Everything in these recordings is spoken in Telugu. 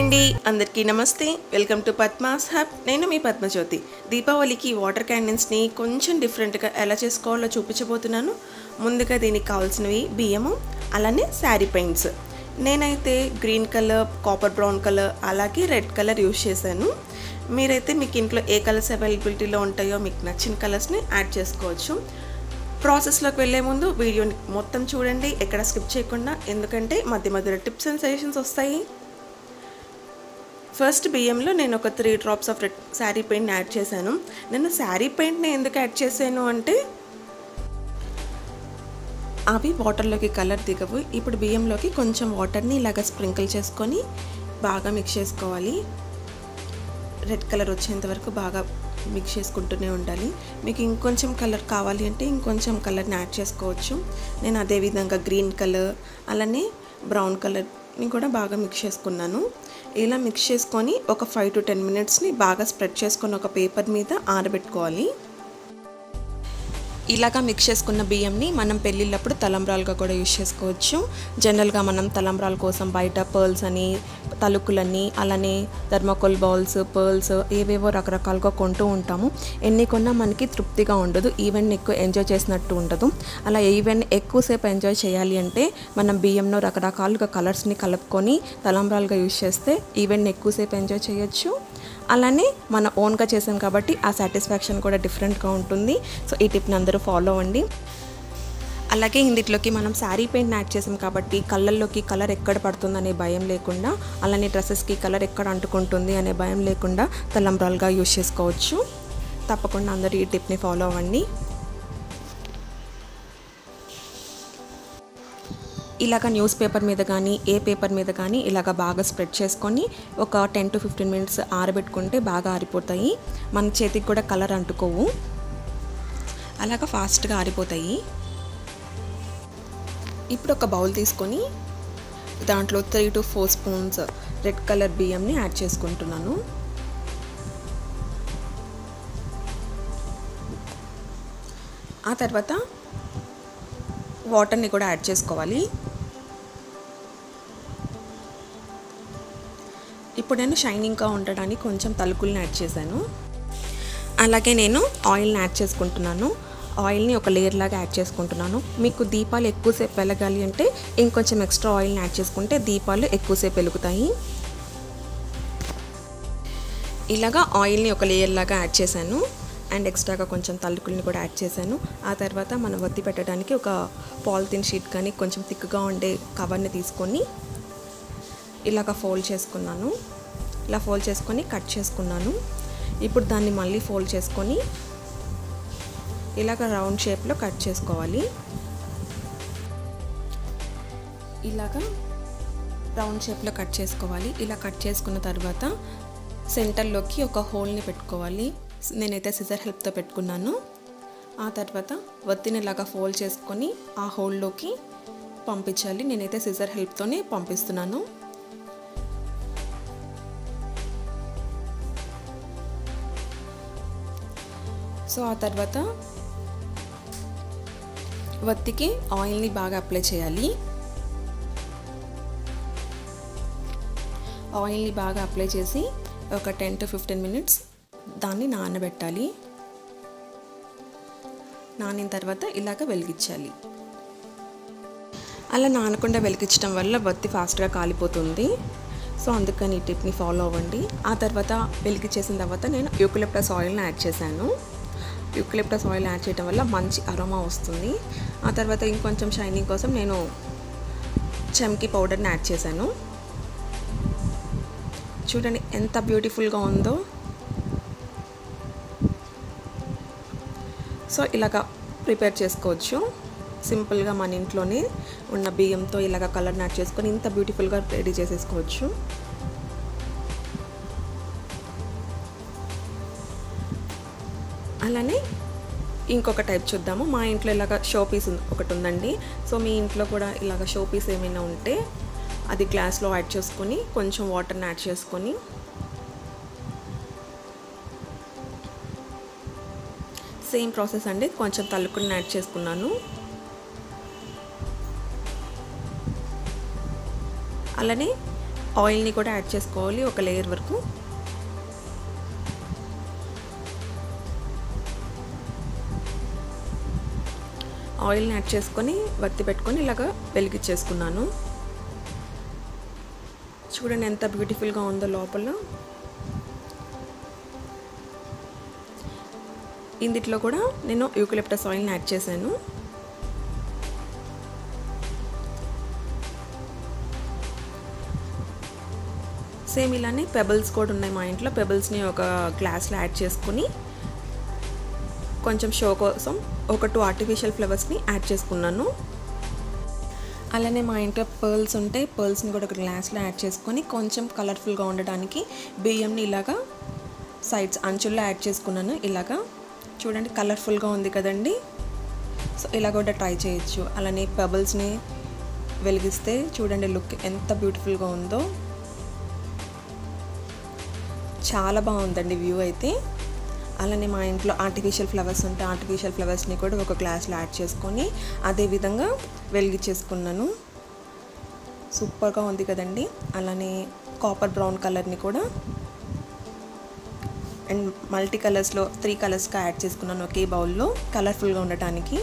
అండి అందరికీ నమస్తే వెల్కమ్ టు పద్మాస్ హబ్ నేను మీ పద్మజ్యోతి దీపావళికి వాటర్ క్యాండిల్స్ని కొంచెం డిఫరెంట్గా ఎలా చేసుకోవాలో చూపించబోతున్నాను ముందుగా దీనికి కావాల్సినవి బియ్యము అలానే శారీ పెయింట్స్ నేనైతే green colour copper brown colour అలాగే రెడ్ కలర్ యూస్ చేశాను మీరైతే మీకు ఇంట్లో ఏ కలర్స్ అవైలబిలిటీలో ఉంటాయో మీకు నచ్చిన కలర్స్ని యాడ్ చేసుకోవచ్చు ప్రాసెస్లోకి వెళ్ళే ముందు వీడియోని మొత్తం చూడండి ఎక్కడ స్కిప్ చేయకుండా ఎందుకంటే మధ్య మధ్యలో టిప్స్ అండ్ సజెషన్స్ వస్తాయి ఫస్ట్ బియ్యంలో నేను ఒక three drops of red sari పెయింట్ని యాడ్ చేశాను నేను శారీ పెయింట్ని ఎందుకు యాడ్ చేశాను అంటే అవి వాటర్లోకి కలర్ దిగవు ఇప్పుడు బియ్యంలోకి కొంచెం వాటర్ని ఇలాగ స్ప్రింకిల్ చేసుకొని బాగా మిక్స్ చేసుకోవాలి రెడ్ కలర్ వచ్చేంత వరకు బాగా మిక్స్ చేసుకుంటూనే ఉండాలి మీకు ఇంకొంచెం కలర్ కావాలి అంటే ఇంకొంచెం కలర్ని యాడ్ చేసుకోవచ్చు నేను అదేవిధంగా గ్రీన్ కలర్ అలానే బ్రౌన్ కలర్ని కూడా బాగా మిక్స్ చేసుకున్నాను ఇలా మిక్స్ చేసుకొని ఒక ఫైవ్ టు టెన్ మినిట్స్ని బాగా స్ప్రెడ్ చేసుకొని ఒక పేపర్ మీద ఆరబెట్టుకోవాలి ఇలాగా మిక్స్ చేసుకున్న బియ్యంని మనం పెళ్ళిళ్ళప్పుడు తలంబ్రాలుగా కూడా యూజ్ చేసుకోవచ్చు జనరల్గా మనం తలంబ్రాల కోసం బయట పర్ల్స్ అని తలుకులని అలానే థర్మకోల్ బౌల్స్ పర్ల్స్ ఏవేవో రకరకాలుగా కొంటూ ఉంటాము ఎన్ని కొన్నా మనకి తృప్తిగా ఉండదు ఈవెంట్ని ఎక్కువ ఎంజాయ్ చేసినట్టు ఉండదు అలా ఈవెంట్ ఎక్కువసేపు ఎంజాయ్ చేయాలి అంటే మనం బియ్యంలో రకరకాలుగా కలర్స్ని కలుపుకొని తలంబ్రాలుగా యూజ్ చేస్తే ఈవెంట్ని ఎక్కువసేపు ఎంజాయ్ చేయొచ్చు అలానే మన ఓన్గా చేసాం కాబట్టి ఆ సాటిస్ఫాక్షన్ కూడా డిఫరెంట్గా ఉంటుంది సో ఈ టిప్ని అందరూ ఫాలో అవ్వండి అలాగే ఇందులోకి మనం శారీ పెయింట్ యాడ్ చేసాం కాబట్టి కళ్ళల్లోకి కలర్ ఎక్కడ పడుతుందనే భయం లేకుండా అలానే డ్రెస్సెస్కి కలర్ ఎక్కడ అంటుకుంటుంది అనే భయం లేకుండా తలంబ్రాలుగా యూజ్ చేసుకోవచ్చు తప్పకుండా అందరూ ఈ టిప్ని ఫాలో అవ్వండి ఇలాగ న్యూస్ పేపర్ మీద కానీ ఏ పేపర్ మీద కానీ ఇలాగ బాగా స్ప్రెడ్ చేసుకొని ఒక టెన్ టు ఫిఫ్టీన్ మినిట్స్ ఆరబెట్టుకుంటే బాగా ఆరిపోతాయి మన చేతికి కూడా కలర్ అంటుకోవు అలాగ ఫాస్ట్గా ఆరిపోతాయి ఇప్పుడు ఒక బౌల్ తీసుకొని దాంట్లో three to four spoons red colour బియ్యంని యాడ్ చేసుకుంటున్నాను ఆ తర్వాత వాటర్ని కూడా యాడ్ చేసుకోవాలి ఇప్పుడు నేను షైనింగ్గా ఉండడానికి కొంచెం తలుకుల్ని యాడ్ చేశాను అలాగే నేను ఆయిల్ని యాడ్ చేసుకుంటున్నాను ఆయిల్ని ఒక లేయర్ లాగా యాడ్ చేసుకుంటున్నాను మీకు దీపాలు ఎక్కువసేపు వెలగాలి అంటే ఇంకొంచెం ఎక్స్ట్రా ఆయిల్ని యాడ్ చేసుకుంటే దీపాలు ఎక్కువసేపు వెలుగుతాయి ఇలాగా ఆయిల్ని ఒక లేయర్ లాగా యాడ్ చేశాను అండ్ ఎక్స్ట్రాగా కొంచెం తలుకుల్ని కూడా యాడ్ చేశాను ఆ తర్వాత మనం వత్తి పెట్టడానికి ఒక పాలిథిన్ షీట్ కానీ కొంచెం థిక్గా ఉండే కవర్ని తీసుకొని ఇలాగ ఫోల్డ్ చేసుకున్నాను ఇలా ఫోల్డ్ చేసుకొని కట్ చేసుకున్నాను ఇప్పుడు దాన్ని మళ్ళీ ఫోల్డ్ చేసుకొని ఇలాగ రౌండ్ షేప్లో కట్ చేసుకోవాలి ఇలాగ రౌండ్ షేప్లో కట్ చేసుకోవాలి ఇలా కట్ చేసుకున్న తర్వాత సెంటర్లోకి ఒక హోల్ని పెట్టుకోవాలి నేనైతే సిజర్ హెల్ప్తో పెట్టుకున్నాను ఆ తర్వాత వత్తిని ఇలాగా ఫోల్డ్ చేసుకొని ఆ హోల్లోకి పంపించాలి నేనైతే సిజర్ హెల్ప్తోనే పంపిస్తున్నాను సో ఆ తర్వాత వత్తికి ఆయిల్ని బాగా అప్లై చేయాలి ఆయిల్ని బాగా అప్లై చేసి ఒక టెన్ టు ఫిఫ్టీన్ మినిట్స్ దాన్ని నానబెట్టాలి నానిన తర్వాత ఇలాగ వెలిగించాలి అలా నానకుండా వెలిగించడం వల్ల బత్తి ఫాస్ట్గా కాలిపోతుంది సో అందుకని ఈ టిప్ని ఫాలో అవ్వండి ఆ తర్వాత వెలిగించేసిన తర్వాత నేను యూకలిప్టస్ ఆయిల్ని యాడ్ చేశాను యూకలిప్టస్ ఆయిల్ యాడ్ చేయడం వల్ల మంచి అరోమా వస్తుంది ఆ తర్వాత ఇంకొంచెం షైనింగ్ కోసం నేను చెమ్కి పౌడర్ని యాడ్ చేశాను చూడండి ఎంత బ్యూటిఫుల్గా ఉందో సో ఇలాగ ప్రిపేర్ చేసుకోవచ్చు సింపుల్గా మన ఇంట్లోనే ఉన్న బియ్యంతో ఇలాగ కలర్ యాడ్ చేసుకొని ఇంత బ్యూటిఫుల్గా రెడీ చేసేసుకోవచ్చు అలానే ఇంకొక టైప్ చూద్దాము మా ఇంట్లో ఇలాగ షో పీస్ ఒకటి ఉందండి సో మీ ఇంట్లో కూడా ఇలాగ షో పీస్ ఏమైనా ఉంటే అది గ్లాస్లో యాడ్ చేసుకొని కొంచెం వాటర్ని యాడ్ చేసుకొని సేమ్ ప్రాసెస్ అండి కొంచెం తలుకుని యాడ్ చేసుకున్నాను అలానే ఆయిల్ని కూడా యాడ్ చేసుకోవాలి ఒక లేయర్ వరకు ఆయిల్ని యాడ్ చేసుకొని వత్తి పెట్టుకొని ఇలాగా వెలిగించేసుకున్నాను చూడండి ఎంత బ్యూటిఫుల్గా ఉందో లోపల ఇందిట్లో కూడా నేను యూకలిప్టస్ ఆయిల్ని యాడ్ చేశాను సేమ్ ఇలానే పెబల్స్ కూడా ఉన్నాయి మా ఇంట్లో పెబల్స్ని ఒక గ్లాస్లో యాడ్ చేసుకుని కొంచెం షో కోసం ఒక టూ ఆర్టిఫిషియల్ ఫ్లవర్స్ని యాడ్ చేసుకున్నాను అలానే మా ఇంట్లో పర్ల్స్ ఉంటాయి పర్ల్స్ని కూడా ఒక గ్లాస్లో యాడ్ చేసుకొని కొంచెం కలర్ఫుల్గా ఉండడానికి బియ్యంని ఇలాగా సైడ్స్ అంచుల్లో యాడ్ చేసుకున్నాను ఇలాగా చూడండి కలర్ఫుల్గా ఉంది కదండి సో ఇలా కూడా ట్రై చేయొచ్చు అలానే పెబల్స్ని వెలిగిస్తే చూడండి లుక్ ఎంత బ్యూటిఫుల్గా ఉందో చాలా బాగుందండి వ్యూ అయితే అలానే మా ఇంట్లో ఆర్టిఫిషియల్ ఫ్లవర్స్ ఉంటే ఆర్టిఫిషియల్ ఫ్లవర్స్ని కూడా ఒక గ్లాస్లో యాడ్ చేసుకొని అదేవిధంగా వెలిగించేసుకున్నాను సూపర్గా ఉంది కదండి అలానే కాపర్ బ్రౌన్ కలర్ని కూడా అండ్ మల్టీ కలర్స్లో త్రీ కలర్స్గా యాడ్ చేసుకున్నాను ఒకే బౌల్లో కలర్ఫుల్గా ఉండటానికి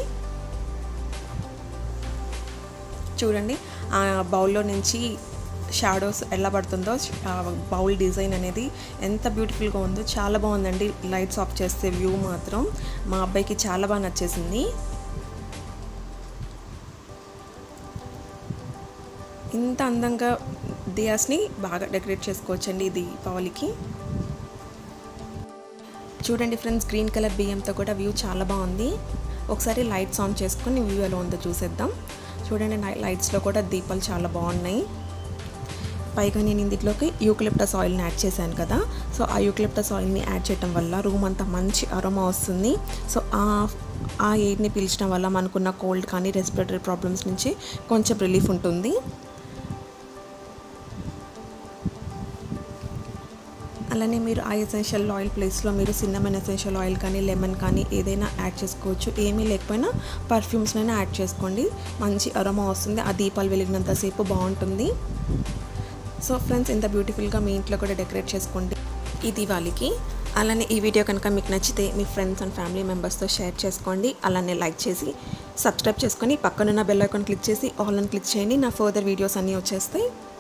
చూడండి ఆ బౌల్లో నుంచి షాడోస్ ఎలా పడుతుందో బౌల్ డిజైన్ అనేది ఎంత బ్యూటిఫుల్గా ఉందో చాలా బాగుందండి లైట్స్ ఆఫ్ చేస్తే వ్యూ మాత్రం మా అబ్బాయికి చాలా బాగా నచ్చేసింది ఇంత అందంగా దియాస్ని బాగా డెకరేట్ చేసుకోవచ్చండి ఈ దీపావళికి చూడండి ఫ్రెండ్స్ గ్రీన్ కలర్ బియ్యంతో కూడా వ్యూ చాలా బాగుంది ఒకసారి లైట్స్ ఆన్ చేసుకొని వ్యూ ఎలా ఉందో చూసేద్దాం చూడండి లైట్స్లో కూడా దీపాలు చాలా బాగున్నాయి పైగా నేను ఇందులోకి యూకలిప్టస్ ఆయిల్ని యాడ్ చేశాను కదా సో ఆ యూకలిప్టస్ ఆయిల్ని యాడ్ చేయడం వల్ల రూమ్ అంతా మంచి అరోమా వస్తుంది సో ఆ ఆ ఎయిర్ని పీల్చడం వల్ల మనకున్న కోల్డ్ కానీ రెస్పిరేటరీ ప్రాబ్లమ్స్ నుంచి కొంచెం రిలీఫ్ ఉంటుంది అలానే మీరు ఆ ఎసెన్షియల్ ఆయిల్ ప్లేస్లో మీరు సిన్నమన్ ఎసెన్షియల్ ఆయిల్ కానీ లెమన్ కానీ ఏదైనా యాడ్ చేసుకోవచ్చు ఏమీ లేకపోయినా పర్ఫ్యూమ్స్నైనా యాడ్ చేసుకోండి మంచి అరోమా వస్తుంది ఆ దీపాలు వెలిగినంతసేపు బాగుంటుంది సో ఫ్రెండ్స్ ఇంత బ్యూటిఫుల్గా మీ ఇంట్లో కూడా డెకరేట్ చేసుకోండి ఈ దివాళీకి అలానే ఈ వీడియో కనుక మీకు నచ్చితే మీ ఫ్రెండ్స్ అండ్ ఫ్యామిలీ మెంబర్స్తో షేర్ చేసుకోండి అలానే లైక్ చేసి సబ్స్క్రైబ్ చేసుకొని పక్కనున్న బెల్ ఐకాన్ క్లిక్ చేసి ఆల్ అని క్లిక్ చేయండి నా ఫర్దర్ వీడియోస్ అన్నీ వచ్చేస్తాయి